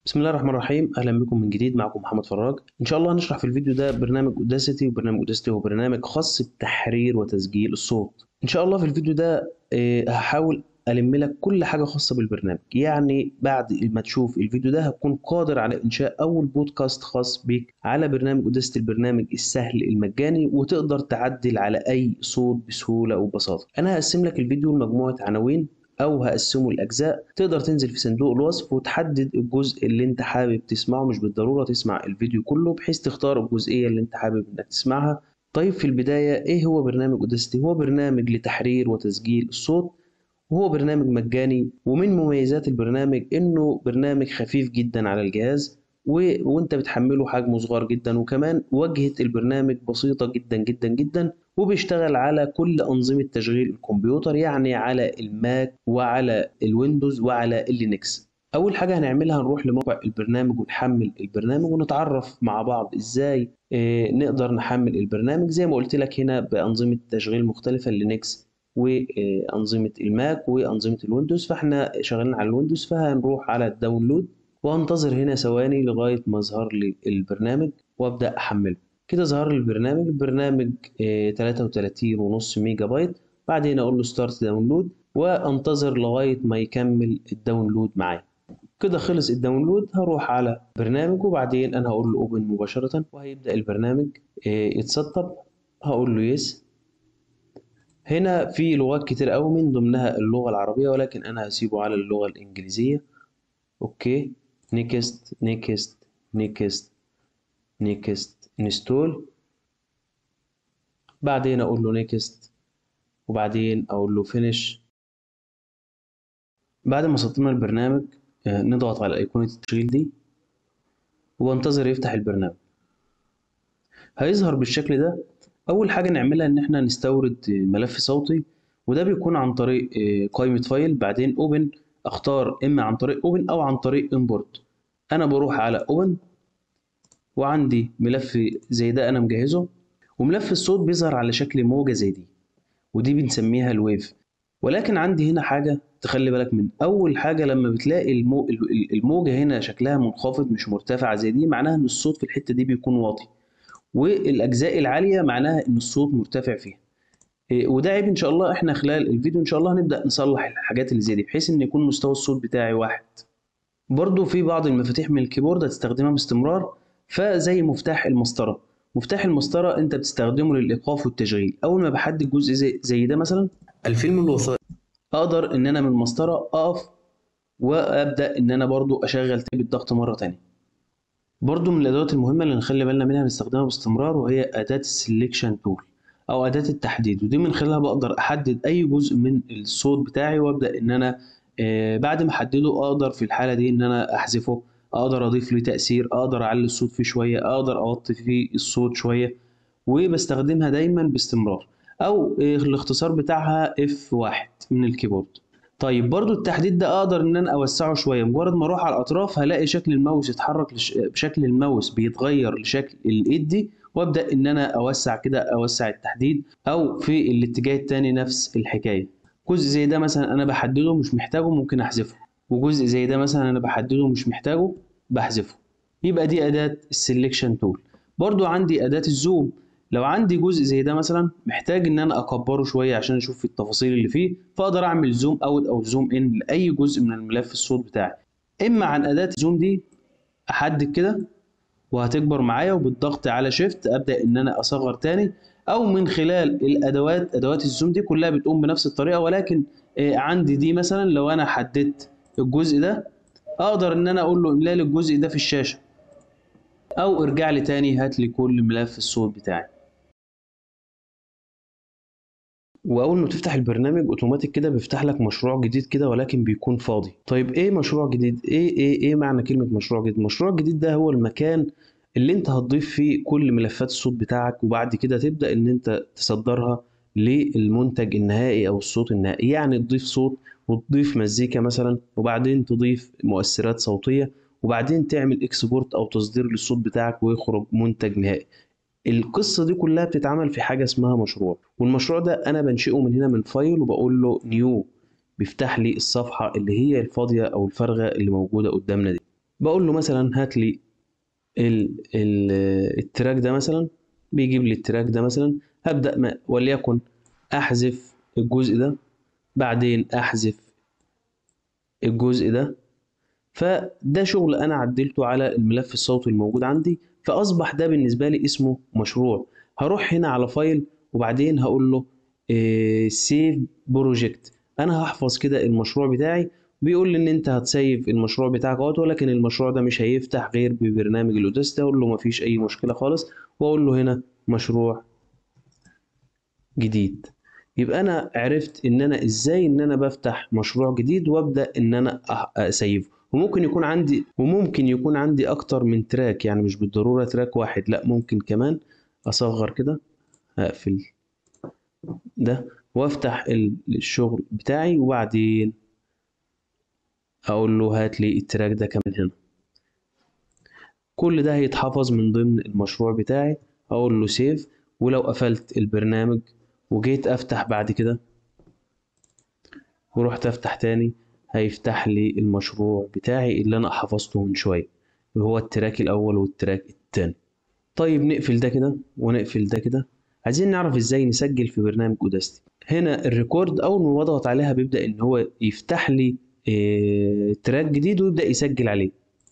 بسم الله الرحمن الرحيم اهلا بكم من جديد معكم محمد فراج ان شاء الله هنشرح في الفيديو ده برنامج اوداسيتي وبرنامج اوداسيتي هو برنامج خاص بتحرير وتسجيل الصوت ان شاء الله في الفيديو ده آه، هحاول الم لك كل حاجه خاصه بالبرنامج يعني بعد ما تشوف الفيديو ده هتكون قادر على انشاء اول بودكاست خاص بيك على برنامج اوداسيتي البرنامج السهل المجاني وتقدر تعدل على اي صوت بسهوله وببساطه انا هقسم لك الفيديو لمجموعه عناوين او هقسمه لاجزاء تقدر تنزل في صندوق الوصف وتحدد الجزء اللي انت حابب تسمعه مش بالضروره تسمع الفيديو كله بحيث تختار الجزئيه اللي انت حابب انك تسمعها طيب في البدايه ايه هو برنامج اوداستي هو برنامج لتحرير وتسجيل الصوت وهو برنامج مجاني ومن مميزات البرنامج انه برنامج خفيف جدا على الجهاز و... وانت بتحمله حجمه صغير جدا وكمان واجهة البرنامج بسيطة جدا جدا جدا وبيشتغل على كل أنظمة تشغيل الكمبيوتر يعني على الماك وعلى الويندوز وعلى اللينكس أول حاجة هنعملها هنروح لموقع البرنامج ونحمل البرنامج ونتعرف مع بعض إزاي آه، نقدر نحمل البرنامج زي ما قلت لك هنا بأنظمة تشغيل مختلفة اللينكس وأنظمة الماك وأنظمة الويندوز فاحنا شغالين على الويندوز فهنروح على الداونلود وانتظر هنا ثواني لغاية ما يظهر لي البرنامج وابدأ احمله كده ظهر لي البرنامج البرنامج آه، 33 ونص ميجا بايت بعدين اقول له ستارت داونلود وانتظر لغاية ما يكمل الداونلود معايا كده خلص الداونلود هروح على برنامج وبعدين انا هقول له اوبن مباشرة وهيبدأ البرنامج آه، يتسطب هقول له يس هنا في لغات كتير قوي من ضمنها اللغة العربية ولكن انا هسيبه على اللغة الانجليزية اوكي نيكست نيكست نيكست نيكست انستول بعدين اقول له نيكست وبعدين اقول له فينيش بعد ما سطبنا البرنامج آه، نضغط على ايقونة التشغيل دي وانتظر يفتح البرنامج هيظهر بالشكل ده اول حاجة نعملها ان احنا نستورد آه، ملف صوتي وده بيكون عن طريق آه، قائمة فايل بعدين اوبن اختار اما عن طريق اوبن او عن طريق امبورت انا بروح على اوبن وعندي ملف زي ده انا مجهزه وملف الصوت بيظهر على شكل موجة زي دي ودي بنسميها الويف ولكن عندي هنا حاجة تخلي بالك من أول حاجة لما بتلاقي المو... الموجة هنا شكلها منخفض مش مرتفع زي دي معناها إن الصوت في الحتة دي بيكون واطي والأجزاء العالية معناها إن الصوت مرتفع فيها إيه، وده عيب إن شاء الله إحنا خلال الفيديو إن شاء الله هنبدأ نصلح الحاجات اللي زي دي بحيث إن يكون مستوى الصوت بتاعي واحد برضو في بعض المفاتيح من الكيبورد هتستخدمها باستمرار فزي مفتاح المسطرة مفتاح المسطرة انت بتستخدمه للإيقاف والتشغيل أول ما بحدد جزء زي, زي ده مثلا الفيلم الوثائقي أقدر إن أنا من المسطرة أقف وأبدأ إن أنا برضو أشغل تيب الضغط مرة تانية برضو من الأدوات المهمة اللي نخلي بالنا منها نستخدمها باستمرار وهي أداة السليكشن تول أو أداة التحديد ودي من خلالها بقدر أحدد أي جزء من الصوت بتاعي وأبدأ إن أنا آه، بعد ما أحدده أقدر في الحالة دي إن أنا أحذفه اقدر اضيف له تاثير اقدر اعلي الصوت فيه شويه اقدر اوطي فيه الصوت شويه وبستخدمها دايما باستمرار او الاختصار بتاعها F1 من الكيبورد طيب برضو التحديد ده اقدر ان انا اوسعه شويه مجرد ما اروح على الاطراف هلاقي شكل الماوس يتحرك لش... بشكل الماوس بيتغير لشكل الايد دي وابدا ان انا اوسع كده اوسع التحديد او في الاتجاه التاني نفس الحكايه جزء زي ده مثلا انا بحدده مش محتاجه ممكن احذفه وجزء زي ده مثلا انا بحدده مش محتاجه بحذفه يبقى دي اداة السلكشن تول برضو عندي اداة الزوم لو عندي جزء زي ده مثلا محتاج ان انا اكبره شوية عشان اشوف التفاصيل اللي فيه فاقدر اعمل زوم اوت او زوم ان لاي جزء من الملف الصوت بتاعي اما عن اداة الزوم دي احدد كده وهتكبر معايا وبالضغط على شيفت ابدا ان انا اصغر تاني او من خلال الادوات ادوات الزوم دي كلها بتقوم بنفس الطريقه ولكن آه، عندي دي مثلا لو انا حددت الجزء ده اقدر ان انا اقول له املا لي الجزء ده في الشاشه او ارجع لي تاني هات لي كل ملف الصوت بتاعي واول ما تفتح البرنامج اوتوماتيك كده بيفتح لك مشروع جديد كده ولكن بيكون فاضي طيب ايه مشروع جديد ايه ايه ايه معنى كلمه مشروع جديد المشروع الجديد ده هو المكان اللي انت هتضيف فيه كل ملفات الصوت بتاعك وبعد كده تبدا ان انت تصدرها للمنتج النهائي او الصوت النهائي يعني تضيف صوت وتضيف مزيكا مثلا وبعدين تضيف مؤثرات صوتيه وبعدين تعمل اكسبورت او تصدير للصوت بتاعك ويخرج منتج نهائي القصة دي كلها بتتعمل في حاجة اسمها مشروع والمشروع ده أنا بنشئه من هنا من فايل وبقول له نيو بيفتح لي الصفحة اللي هي الفاضية أو الفارغة اللي موجودة قدامنا دي بقول له مثلا هات لي ال ال التراك ده مثلا بيجيب لي التراك ده مثلا هبدأ ما وليكن أحذف الجزء ده بعدين أحذف الجزء ده فده شغل أنا عدلته على الملف الصوتي الموجود عندي فأصبح ده بالنسبة لي اسمه مشروع هروح هنا على فايل وبعدين هقول له سيف بروجكت انا هحفظ كده المشروع بتاعي بيقول لي ان انت هتسيف المشروع بتاعك اهوت ولكن المشروع ده مش هيفتح غير ببرنامج الاوداستي اقول له مفيش اي مشكله خالص واقول له هنا مشروع جديد يبقى انا عرفت ان انا ازاي ان انا بفتح مشروع جديد وابدا ان انا اسيفه وممكن يكون عندي وممكن يكون عندي اكتر من تراك يعني مش بالضروره تراك واحد لا ممكن كمان اصغر كده اقفل ده وافتح الشغل بتاعي وبعدين اقول له هات لي التراك ده كمان هنا كل ده هيتحفظ من ضمن المشروع بتاعي اقول له سيف ولو قفلت البرنامج وجيت افتح بعد كده ورحت افتح تاني هيفتح لي المشروع بتاعي اللي انا حفظته من شويه اللي هو التراك الاول والتراك التاني طيب نقفل ده كده ونقفل ده كده عايزين نعرف ازاي نسجل في برنامج اوداستي هنا الريكورد اول ما بضغط عليها بيبدا ان هو يفتح لي اه تراك جديد ويبدا يسجل عليه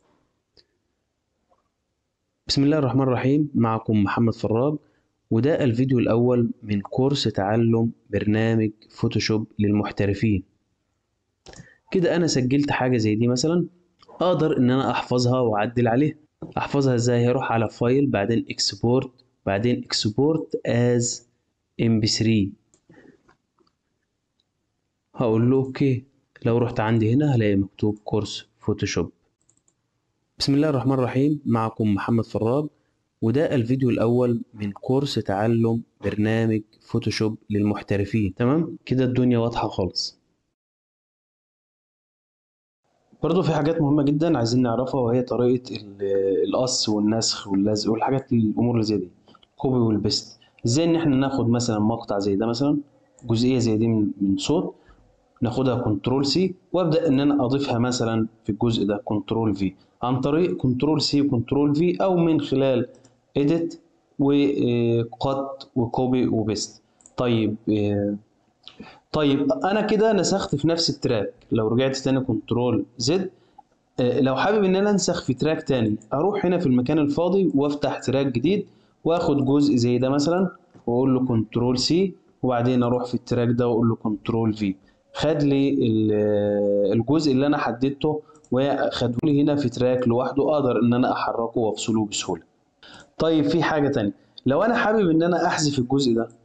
بسم الله الرحمن الرحيم معكم محمد فراج وده الفيديو الاول من كورس تعلم برنامج فوتوشوب للمحترفين كده انا سجلت حاجه زي دي مثلا اقدر ان انا احفظها واعدل عليها احفظها ازاي هروح على فايل بعدين اكسبورت بعدين اكسبورت از ام بي 3 هقول له اوكي لو رحت عندي هنا هلاقي مكتوب كورس فوتوشوب بسم الله الرحمن الرحيم معكم محمد فراج وده الفيديو الاول من كورس تعلم برنامج فوتوشوب للمحترفين تمام كده الدنيا واضحه خالص برضو في حاجات مهمة جدا عايزين نعرفها وهي طريقة القص والنسخ واللزق والحاجات الأمور اللي زي دي كوبي والبيست ازاي ان احنا ناخد مثلا مقطع زي ده مثلا جزئية زي دي من صوت ناخدها كنترول سي وابدا ان انا اضيفها مثلا في الجزء ده كنترول في عن طريق كنترول سي وكنترول في او من خلال اديت وقط وكوبي وبيست طيب طيب انا كده نسخت في نفس التراك لو رجعت تاني كنترول زد لو حابب ان انا انسخ في تراك تاني اروح هنا في المكان الفاضي وافتح تراك جديد واخد جزء زي ده مثلا واقول له كنترول سي وبعدين اروح في التراك ده واقول له كنترول في خد لي الجزء اللي انا حددته وخده لي هنا في تراك لوحده اقدر ان انا احركه وافصله بسهوله طيب في حاجه تانية لو انا حابب ان انا احذف الجزء ده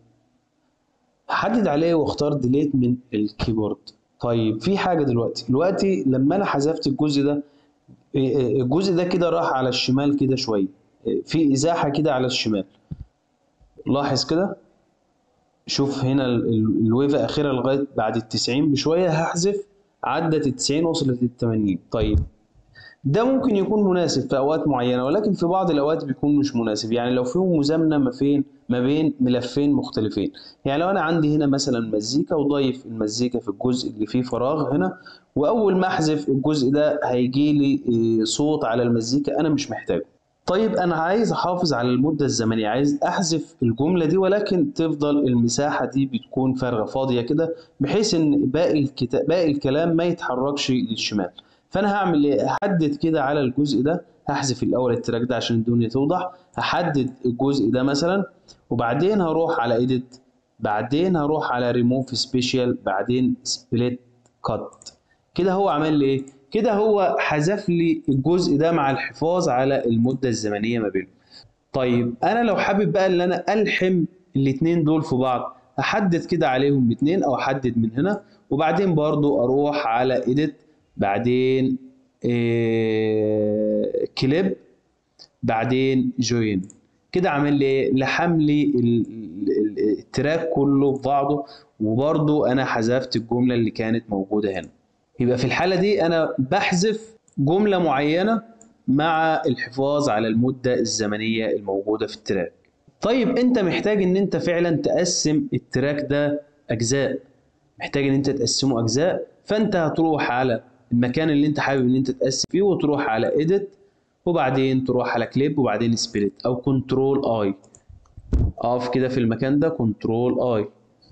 هحدد عليه واختار ديليت من الكيبورد طيب في حاجه دلوقتي دلوقتي لما انا حذفت الجزء ده الجزء ده كده راح على الشمال كده شويه في ازاحه كده على الشمال لاحظ كده شوف هنا الويفة أخيرا لغاية بعد التسعين بشوية هحذف عدت التسعين وصلت للتمانين طيب ده ممكن يكون مناسب في أوقات معينة ولكن في بعض الأوقات بيكون مش مناسب يعني لو في مزامنة ما فين ما بين ملفين مختلفين يعني لو أنا عندي هنا مثلا مزيكا وضايف المزيكا في الجزء اللي فيه فراغ هنا وأول ما أحذف الجزء ده هيجي لي صوت على المزيكا أنا مش محتاجه طيب انا عايز احافظ على المده الزمنيه عايز احذف الجمله دي ولكن تفضل المساحه دي بتكون فارغه فاضيه كده بحيث ان باقي الكتاب باقي الكلام ما يتحركش للشمال فانا هعمل ايه احدد كده على الجزء ده هحذف الاول التراك ده عشان الدنيا توضح هحدد الجزء ده مثلا وبعدين هروح على ايديت بعدين هروح على ريموف سبيشال بعدين سبليت كات كده هو عمل لي ايه كده هو حذف لي الجزء ده مع الحفاظ على المدة الزمنية ما بينهم طيب انا لو حابب بقى ان انا الحم الاتنين دول في بعض احدد كده عليهم الاتنين او احدد من هنا وبعدين برضو اروح على ايديت بعدين إيه كليب بعدين جوين كده عامل لي لحم لي التراك كله في بعضه وبرضو انا حذفت الجملة اللي كانت موجودة هنا يبقى في الحالة دي أنا بحذف جملة معينة مع الحفاظ على المدة الزمنية الموجودة في التراك طيب أنت محتاج إن أنت فعلا تقسم التراك ده أجزاء محتاج إن أنت تقسمه أجزاء فأنت هتروح على المكان اللي انت حابب ان انت تقسم فيه وتروح على ايديت وبعدين تروح على كليب وبعدين سبليت او كنترول اي اقف كده في المكان ده كنترول اي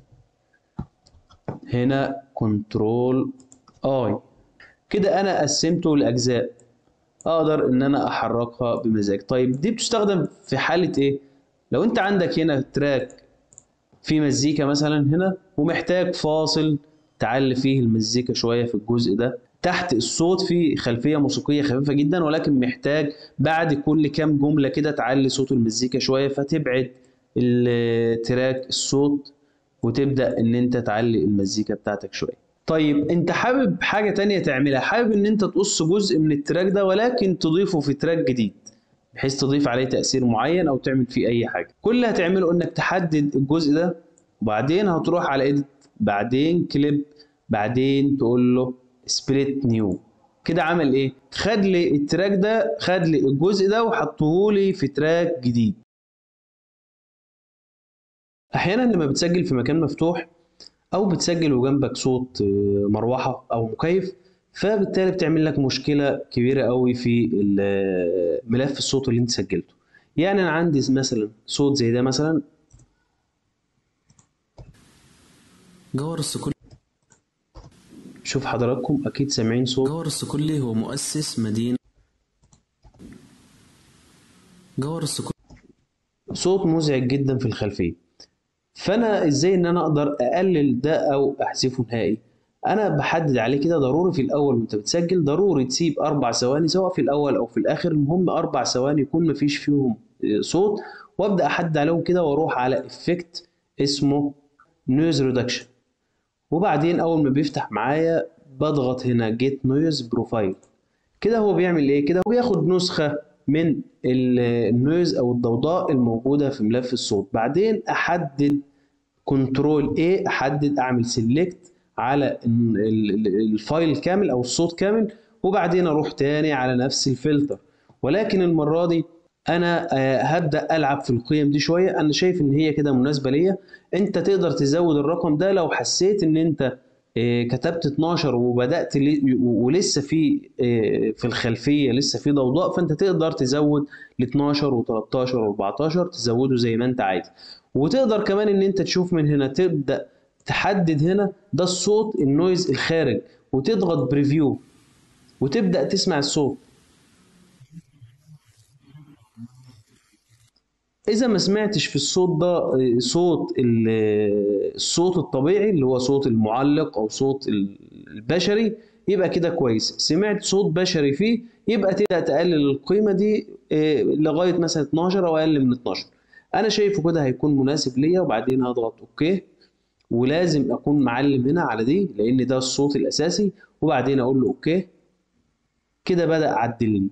هنا كنترول اي كده انا قسمته لاجزاء اقدر ان انا احركها بمزاج طيب دي بتستخدم في حالة ايه لو انت عندك هنا تراك في مزيكا مثلا هنا ومحتاج فاصل تعلي فيه المزيكا شوية في الجزء ده تحت الصوت في خلفية موسيقية خفيفة جدا ولكن محتاج بعد كل كام جملة كده تعلي صوت المزيكا شوية فتبعد التراك الصوت وتبدأ ان انت تعلي المزيكا بتاعتك شوية طيب انت حابب حاجة تانية تعملها حابب ان انت تقص جزء من التراك ده ولكن تضيفه في تراك جديد بحيث تضيف عليه تأثير معين او تعمل فيه اي حاجة كل اللي هتعمله انك تحدد الجزء ده وبعدين هتروح على ايديت بعدين كليب بعدين تقول له سبليت نيو كده عمل ايه خد لي التراك ده خد لي الجزء ده وحطه لي في تراك جديد احيانا لما بتسجل في مكان مفتوح او بتسجل وجنبك صوت آه، مروحه او مكيف فبالتالي بتعمل لك مشكله كبيره قوي في ال- ملف الصوت اللي انت سجلته يعني انا عندي مثلا صوت زي ده مثلا جوهر الصقلي شوف حضراتكم اكيد سامعين صوت جوهر الصقلي هو مؤسس مدينة جوهر الصقلي صوت مزعج جدا في الخلفيه فانا ازاي ان انا اقدر اقلل ده او احذفه نهائي انا بحدد عليه كده ضروري في الاول وانت بتسجل ضروري تسيب اربع ثواني سواء في الاول او في الاخر المهم اربع ثواني يكون مفيش فيهم آه، صوت وابدا احدد عليهم كده واروح على افكت اسمه نويز ريدكشن وبعدين اول ما بيفتح معايا بضغط هنا جيت نويز بروفايل كده هو بيعمل ايه كده هو بياخد نسخة من ال- النويز او الضوضاء الموجودة في ملف الصوت بعدين احدد كنترول A احدد اعمل سيلكت على ال- ال- الفايل كامل او الصوت كامل وبعدين اروح تاني على نفس الفلتر ولكن المرة دي انا آه، هبدأ العب في القيم دي شوية انا شايف ان هي كده مناسبة ليا انت تقدر تزود الرقم ده لو حسيت ان انت آه، كتبت 12 وبدأت لي- ولسه في آه، في الخلفية لسه في ضوضاء فانت تقدر تزود ل 12 و13 و14 تزوده زي ما انت عايز وتقدر كمان ان انت تشوف من هنا تبدأ تحدد هنا ده الصوت النويز الخارج وتضغط بريفيو وتبدأ تسمع الصوت اذا ما سمعتش في الصوت ده آه، صوت ال- آه، الصوت الطبيعي اللي هو صوت المعلق او صوت ال- البشري يبقى كده كويس سمعت صوت بشري فيه يبقى تبدأ تقلل القيمة دي آه، لغاية مثلا 12 او اقل من 12 انا شايفه كده هيكون مناسب ليا وبعدين هضغط اوكي ولازم اكون معلم هنا على دي لان ده الصوت الاساسي وبعدين اقول له اوكي كده بدأ عدل لي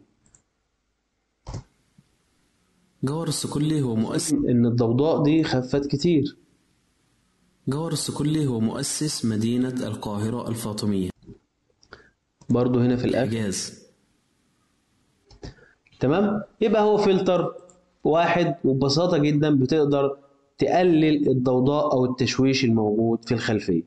جوهر الصقلي هو مؤسس ان الضوضاء دي خفت كتير جوهر الصقلي هو مؤسس مدينة القاهرة الفاطمية برضو هنا في الاخر إعجاز تمام يبقى هو فلتر واحد وببساطة جدا بتقدر تقلل الضوضاء أو التشويش الموجود في الخلفية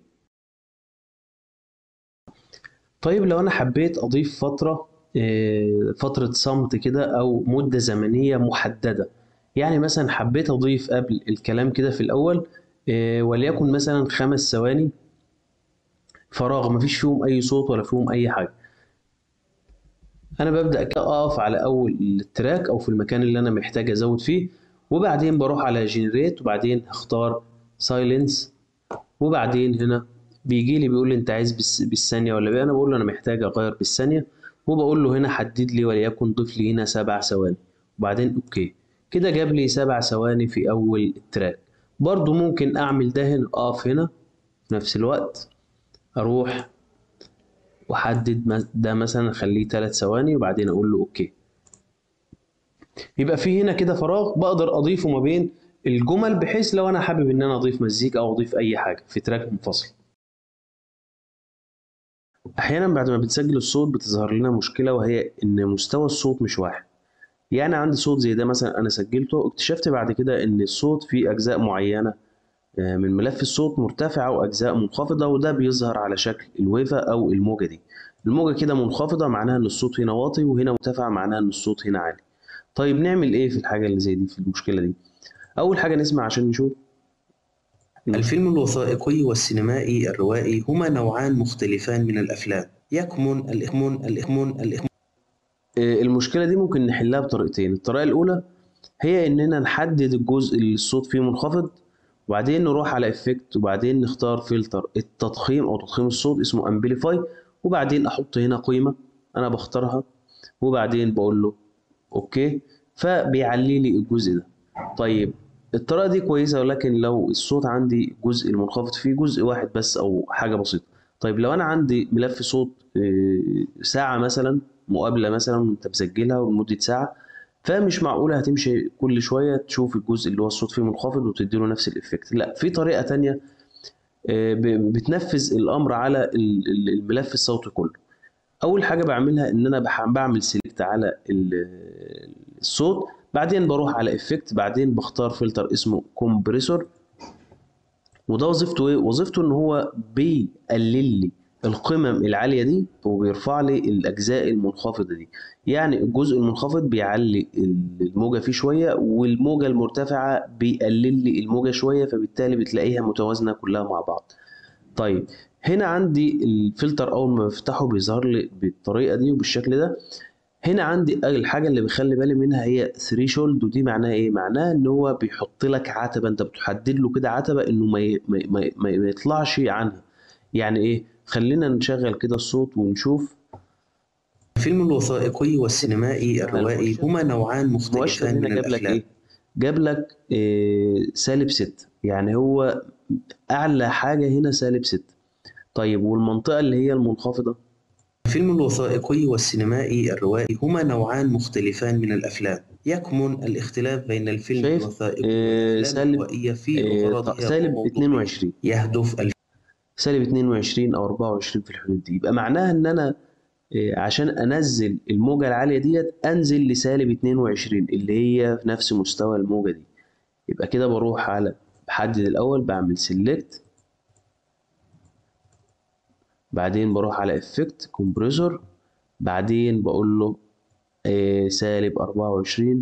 طيب لو أنا حبيت أضيف فترة آه، فترة صمت كده أو مدة زمنية محددة يعني مثلا حبيت أضيف قبل الكلام كده في الأول آه، وليكن مثلا خمس ثواني فراغ مفيش فيهم أي صوت ولا فيهم أي حاجة انا ببدا كده اقف على اول التراك او في المكان اللي انا محتاج ازود فيه وبعدين بروح على جنريت وبعدين هختار سايلنس وبعدين هنا بيجي لي بيقول لي انت عايز بالس- بالثانيه ولا بايه انا بقول له انا محتاج اغير بالثانيه وبقول له هنا حدد لي وليكن ضيف لي هنا سبع ثواني وبعدين اوكي كده جاب لي سبع ثواني في اول التراك برضو ممكن اعمل ده هنا اقف هنا في نفس الوقت اروح واحدد مس- ده مثلا اخليه ثلاث ثواني وبعدين اقول له اوكي يبقى في هنا كده فراغ بقدر اضيفه ما بين الجمل بحيث لو انا حابب ان انا اضيف مزيكا او اضيف اي حاجه في تراك منفصل احيانا بعد ما بتسجل الصوت بتظهر لنا مشكله وهي ان مستوى الصوت مش واحد يعني عندي صوت زي ده مثلا انا سجلته اكتشفت بعد كده ان الصوت فيه اجزاء معينه آه، من ملف الصوت مرتفعه واجزاء منخفضه وده بيظهر على شكل الويفا او الموجه دي الموجة كده منخفضة معناها ان الصوت هنا واطي وهنا مرتفع معناها ان الصوت هنا عالي طيب نعمل ايه في الحاجة اللي زي دي في المشكلة دي اول حاجة نسمع عشان نشوف الفيلم الوثائقي والسينمائي الروائي هما نوعان مختلفان من الأفلام يكمن الإخمون الإخمون الإخمون آه، المشكلة دي ممكن نحلها بطريقتين الطريقة الأولى هي إننا نحدد الجزء اللي الصوت فيه منخفض وبعدين نروح على افكت وبعدين نختار فلتر التضخيم أو تضخيم الصوت اسمه امبليفاي وبعدين أحط هنا قيمة أنا بختارها وبعدين بقول له أوكي فبيعلي لي الجزء ده طيب الطريقة دي كويسة ولكن لو الصوت عندي الجزء المنخفض فيه جزء واحد بس أو حاجة بسيطة طيب لو أنا عندي ملف صوت آه، ساعة مثلا مقابلة مثلا وأنت مسجلها لمدة ساعة فمش معقولة هتمشي كل شوية تشوف الجزء اللي هو الصوت فيه منخفض وتديله نفس الإفكت لا في طريقة تانية آه، ب- بتنفذ الأمر على ال- ال- الملف الصوتي كله أول حاجة بعملها إن أنا بح- بعمل سيلكت على ال- الصوت بعدين بروح على إفكت بعدين بختار فلتر اسمه كومبريسور وده وظيفته ايه؟ وظيفته ان هو بيقلل لي القمم العالية دي وبيرفع لي الأجزاء المنخفضة دي يعني الجزء المنخفض بيعلي الموجة فيه شوية والموجة المرتفعة بيقلل لي الموجة شوية فبالتالي بتلاقيها متوازنة كلها مع بعض طيب هنا عندي الفلتر أول ما بفتحه بيظهر لي بالطريقة دي وبالشكل ده هنا عندي الحاجة اللي بخلي بالي منها هي ثريشولد ودي معناها ايه؟ معناها ان هو بيحط لك عتبة انت بتحدد له كده عتبة انه ما ي- ما ي- ما ي- ما ي- ما يطلعش عنها يعني ايه؟ خلينا نشغل كده الصوت ونشوف الفيلم الوثائقي والسينمائي الروائي هما نوعان المؤشر مختلفان هنا من جاب لك الأفلام ايه؟ جاب لك إيه سالب ستة يعني هو اعلى حاجة هنا سالب ستة طيب والمنطقة اللي هي المنخفضة الفيلم الوثائقي والسينمائي الروائي هما نوعان مختلفان من الأفلام يكمن الاختلاف بين الفيلم شايف؟ الوثائقي إيه والأفلام سالب الروائية في إيه غرضها سالب وموضوعها 22 يهدف سالب 22 او 24 في الحدود دي يبقى معناها ان انا إيه، عشان انزل الموجة العالية ديت انزل لسالب 22 اللي هي في نفس مستوى الموجة دي يبقى كده بروح على بحدد الاول بعمل سيلكت بعدين بروح على افكت كومبريسور بعدين بقول له إيه، سالب 24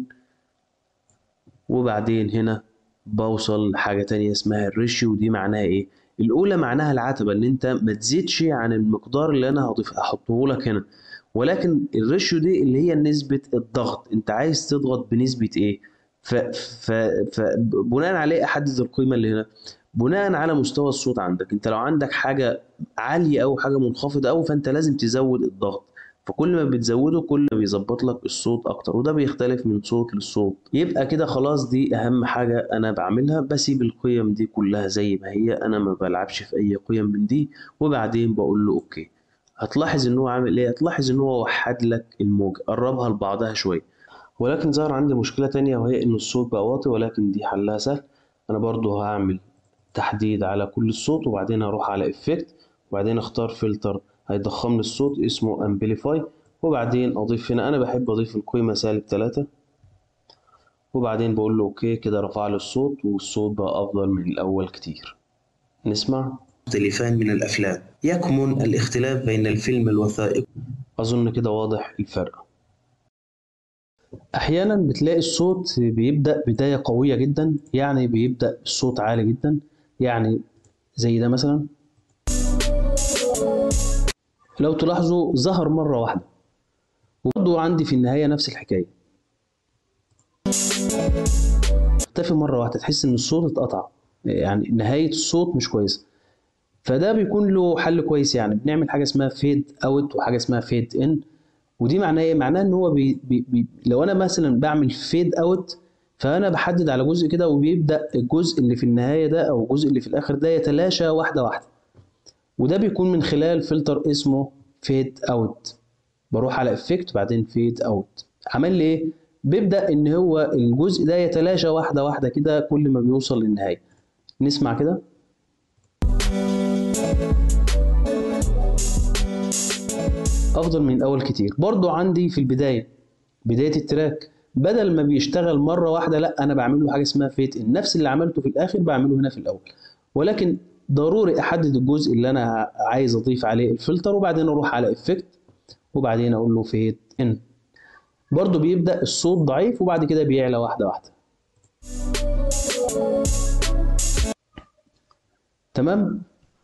وبعدين هنا بوصل لحاجة تانية اسمها الريشيو دي معناها ايه؟ الأولى معناها العتبة إن أنت ما تزيدش عن المقدار اللي أنا هضيف أحطه لك هنا ولكن الريشيو دي اللي هي نسبة الضغط أنت عايز تضغط بنسبة ايه؟ ف... ف... فبناء عليه أحدد القيمة اللي هنا بناء على مستوى الصوت عندك أنت لو عندك حاجة عالية أو حاجة منخفضة أو فأنت لازم تزود الضغط فكل ما بتزوده كل ما بيظبط لك الصوت اكتر وده بيختلف من صوت لصوت يبقى كده خلاص دي اهم حاجة انا بعملها بسيب القيم دي كلها زي ما هي انا ما بلعبش في اي قيم من دي وبعدين بقول له اوكي هتلاحظ ان هو عامل ايه هتلاحظ ان هو وحد لك الموجة قربها لبعضها شوية ولكن ظهر عندي مشكلة تانية وهي ان الصوت بقى واطي ولكن دي حلها سهل انا برضو هعمل تحديد على كل الصوت وبعدين هروح على افكت وبعدين اختار فلتر هيضخم لي الصوت اسمه امبليفاي وبعدين اضيف هنا انا بحب اضيف القيمة سالب تلاتة وبعدين بقول له اوكي كده رفع لي الصوت والصوت بقى افضل من الاول كتير نسمع مختلفان من الأفلام يكمن الاختلاف بين الفيلم الوثائقي اظن كده واضح الفرق احيانا بتلاقي الصوت بيبدأ بداية قوية جدا يعني بيبدأ الصوت عالي جدا يعني زي ده مثلا لو تلاحظوا ظهر مرة واحدة وبرضه عندي في النهاية نفس الحكاية اختفي مرة واحدة تحس إن الصوت اتقطع يعني نهاية الصوت مش كويسة فده بيكون له حل كويس يعني بنعمل حاجة اسمها فيد اوت وحاجة اسمها فيد ان ودي معناها ايه؟ معناها ان هو بي بي بي لو انا مثلا بعمل فيد اوت فانا بحدد على جزء كده وبيبدأ الجزء اللي في النهاية ده او الجزء اللي في الاخر ده يتلاشى واحدة واحدة وده بيكون من خلال فلتر اسمه فيد اوت بروح على افكت بعدين فيد اوت عمل لي ايه بيبدا ان هو الجزء ده يتلاشى واحده واحده كده كل ما بيوصل للنهايه نسمع كده افضل من الاول كتير برضو عندي في البدايه بدايه التراك بدل ما بيشتغل مره واحده لا انا بعمل له حاجه اسمها فيت ان نفس اللي عملته في الاخر بعمله هنا في الاول ولكن ضروري احدد الجزء اللي انا عايز اضيف عليه الفلتر وبعدين اروح على افكت وبعدين اقول له فيد ان برضو بيبدأ الصوت ضعيف وبعد كده بيعلى واحدة واحدة تمام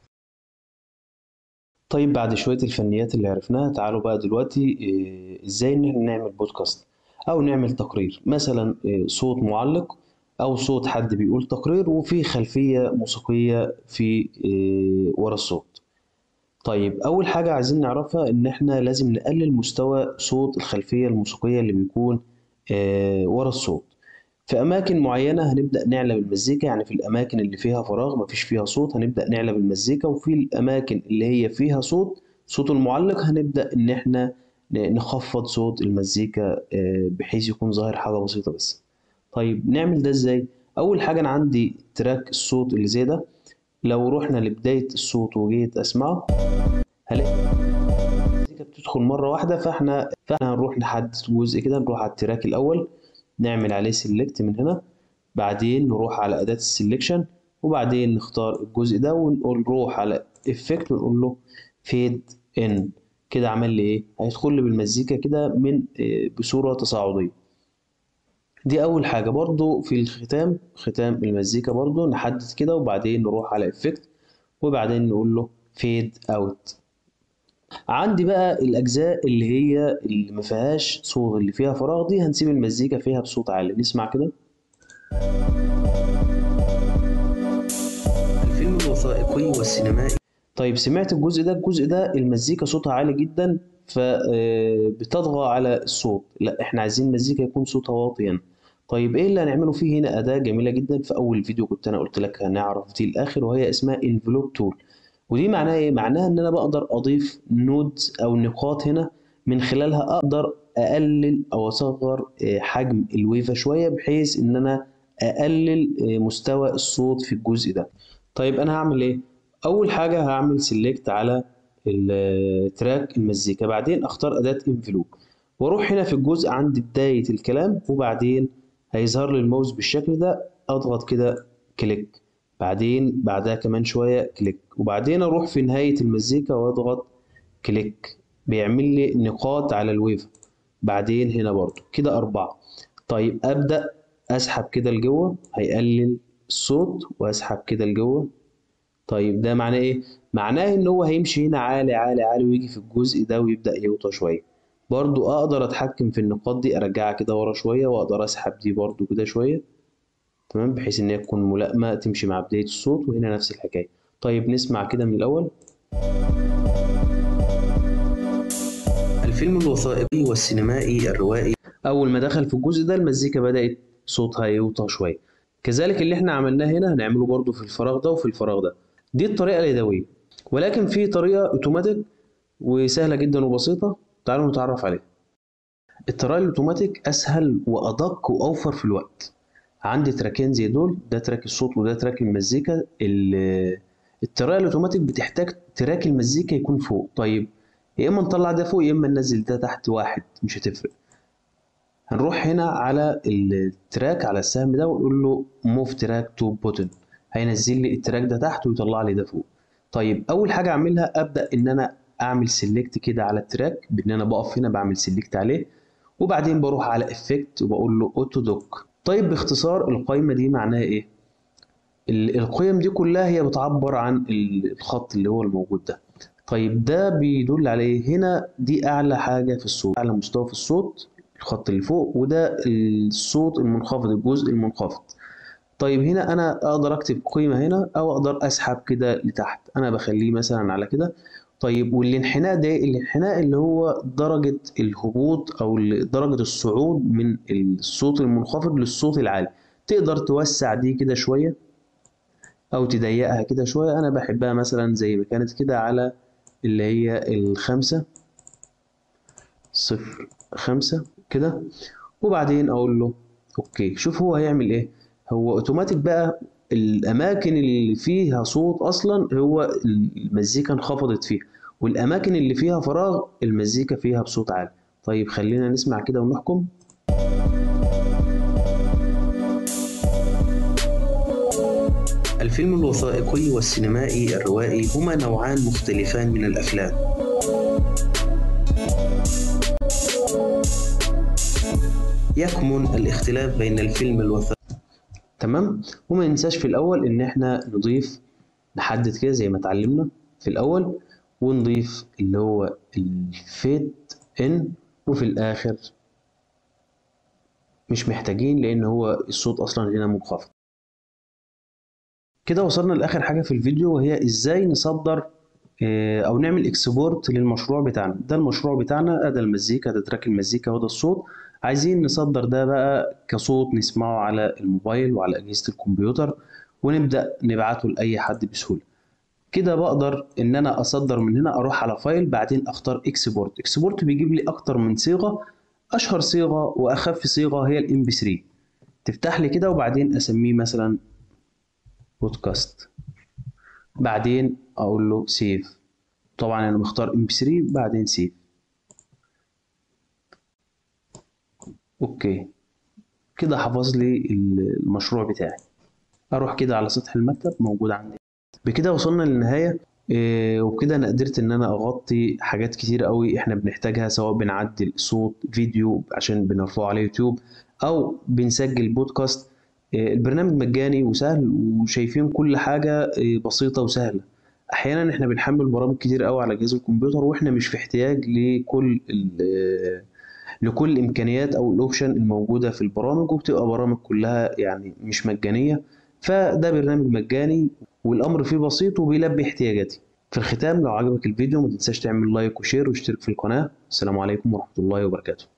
طيب بعد شوية الفنيات اللي عرفناها تعالوا بقى دلوقتي إيه، ازاي ان احنا نعمل بودكاست او نعمل تقرير مثلا إيه، صوت معلق او صوت حد بيقول تقرير وفي خلفية موسيقية في إيه، ورا الصوت طيب اول حاجة عايزين نعرفها ان احنا لازم نقلل مستوى صوت الخلفية الموسيقية اللي بيكون آه، ورا الصوت في أماكن معينة هنبدأ نعلى بالمزيكا يعني في الأماكن اللي فيها فراغ مفيش فيها صوت هنبدأ نعلى بالمزيكا وفي الأماكن اللي هي فيها صوت صوت المعلق هنبدأ إن إحنا ن- نخفض صوت المزيكا آه، بحيث يكون ظاهر حاجة بسيطة بس طيب نعمل ده إزاي؟ أول حاجة أنا عندي تراك الصوت اللي زي ده لو رحنا لبداية الصوت وجيت أسمعه هلاقي المزيكا بتدخل مرة واحدة فاحنا فاحنا هنروح نحدد جزء كده نروح على التراك الأول نعمل عليه سيلكت من هنا بعدين نروح على أداة السلكشن وبعدين نختار الجزء ده ونقول نروح على افكت ونقول له فيد ان كده عمل لي ايه هيدخل لي بالمزيكا كده من آه، بصورة تصاعدية دي أول حاجة برضو في الختام ختام المزيكا برضو نحدد كده وبعدين نروح على افكت وبعدين نقول له فيد اوت عندي بقى الأجزاء اللي هي اللي ما فيهاش صوت اللي فيها فراغ دي هنسيب المزيكا فيها بصوت عالي نسمع كده الفيلم الوثائقي والسينمائي طيب سمعت الجزء ده الجزء ده المزيكا صوتها عالي جدا فبتطغى على الصوت لا احنا عايزين مزيكا يكون صوتها واطيا طيب ايه اللي هنعمله فيه هنا أداة جميلة جدا في أول فيديو كنت أنا قلت لك هنعرف دي الآخر وهي اسمها انفلوب تول ودي معناها ايه؟ معناها ان انا بقدر اضيف نودز او نقاط هنا من خلالها اقدر اقلل او اصغر آه، حجم الويفة شوية بحيث ان انا اقلل آه، مستوى الصوت في الجزء ده طيب انا هعمل ايه اول حاجة هعمل سيلكت على التراك المزيكا بعدين اختار اداة انفلوب واروح هنا في الجزء عند بداية الكلام وبعدين هيظهر لي الماوس بالشكل ده اضغط كده كليك بعدين بعدها كمان شوية كليك وبعدين اروح في نهاية المزيكا واضغط كليك بيعمل لي نقاط على الويف بعدين هنا برضو كده أربعة طيب أبدأ أسحب كده لجوه هيقلل الصوت وأسحب كده لجوه طيب ده معناه إيه؟ معناه إن هو هيمشي هنا عالي عالي عالي ويجي في الجزء ده ويبدأ يوطى شوية برضو أقدر أتحكم في النقاط دي أرجعها كده ورا شوية وأقدر أسحب دي برضو كده شوية تمام بحيث إن هي تكون ملائمة تمشي مع بداية الصوت وهنا نفس الحكاية طيب نسمع كده من الأول الفيلم الوثائقي والسينمائي الروائي أول ما دخل في الجزء ده المزيكا بدأت صوتها يوطى شوية كذلك اللي احنا عملناه هنا هنعمله برضو في الفراغ ده وفي الفراغ ده دي الطريقة اليدوية ولكن في طريقة اوتوماتيك وسهلة جدا وبسيطة تعالوا نتعرف عليها الطريقة الأوتوماتيك أسهل وأدق وأوفر في الوقت عندي تراكين زي دول ده تراك الصوت وده تراك المزيكا ال- الطريقة الأوتوماتيك بتحتاج تراك المزيكا يكون فوق طيب يا إما نطلع ده فوق يا إما ننزل ده تحت واحد مش هتفرق هنروح هنا على التراك على السهم ده ونقول له موف تراك تو بوتن هينزل لي التراك ده تحت ويطلع لي ده فوق طيب اول حاجه اعملها ابدا ان انا اعمل سيلكت كده على التراك بان انا بقف هنا بعمل سيلكت عليه وبعدين بروح على افكت وبقول له اوتو دوك طيب باختصار القائمه دي معناها ايه ال- القيم دي كلها هي بتعبر عن ال- الخط اللي هو الموجود ده طيب ده بيدل على ايه هنا دي اعلى حاجه في الصوت اعلى مستوى في الصوت الخط اللي فوق وده الصوت المنخفض الجزء المنخفض طيب هنا انا اقدر اكتب قيمه هنا او اقدر اسحب كده لتحت انا بخليه مثلا على كده طيب والانحناء ده الانحناء اللي هو درجه الهبوط او درجه الصعود من الصوت المنخفض للصوت العالي تقدر توسع دي كده شويه او تضيقها كده شويه انا بحبها مثلا زي ما كانت كده على اللي هي الخمسة صفر خمسة كده وبعدين اقول له اوكي شوف هو هيعمل ايه هو اوتوماتيك بقى الاماكن اللي فيها صوت اصلا هو المزيكا انخفضت فيها والاماكن اللي فيها فراغ المزيكا فيها بصوت عالي طيب خلينا نسمع كده ونحكم الفيلم الوثائقي والسينمائي الروائي هما نوعان مختلفان من الأفلام يكمن الاختلاف بين الفيلم الوثائقي تمام وما ننساش في الاول ان احنا نضيف نحدد كده زي ما اتعلمنا في الاول ونضيف اللي هو الفيد ان وفي الاخر مش محتاجين لان هو الصوت اصلا هنا منخفض كده وصلنا لاخر حاجه في الفيديو وهي ازاي نصدر آه، او نعمل اكسبورت للمشروع بتاعنا ده المشروع بتاعنا ده المزيكا ده تراك المزيكا وده الصوت عايزين نصدر ده بقى كصوت نسمعه على الموبايل وعلى اجهزه الكمبيوتر ونبدا نبعته لاي حد بسهوله كده بقدر ان انا اصدر من هنا اروح على فايل بعدين اختار اكسبورت اكسبورت بيجيب لي اكتر من صيغه اشهر صيغه واخف صيغه هي الام بي 3 تفتح لي كده وبعدين اسميه مثلا بودكاست بعدين اقول له سيف طبعا انا مختار ام بي 3 بعدين سيف اوكي كده حفظ لي المشروع بتاعي اروح كده على سطح المكتب موجود عندي بكده وصلنا للنهايه إيه وبكده انا قدرت ان انا اغطي حاجات كتير قوي احنا بنحتاجها سواء بنعدل صوت فيديو عشان بنرفعه على يوتيوب او بنسجل بودكاست إيه البرنامج مجاني وسهل وشايفين كل حاجه إيه بسيطه وسهله احيانا احنا بنحمل برامج كتير قوي على جهاز الكمبيوتر واحنا مش في احتياج لكل ال- لكل الامكانيات او الاوبشن الموجوده في البرامج وبتبقى برامج كلها يعني مش مجانيه فده برنامج مجاني والامر فيه بسيط وبيلبي احتياجاتي في الختام لو عجبك الفيديو ما تنساش تعمل لايك وشير واشترك في القناه السلام عليكم ورحمه الله وبركاته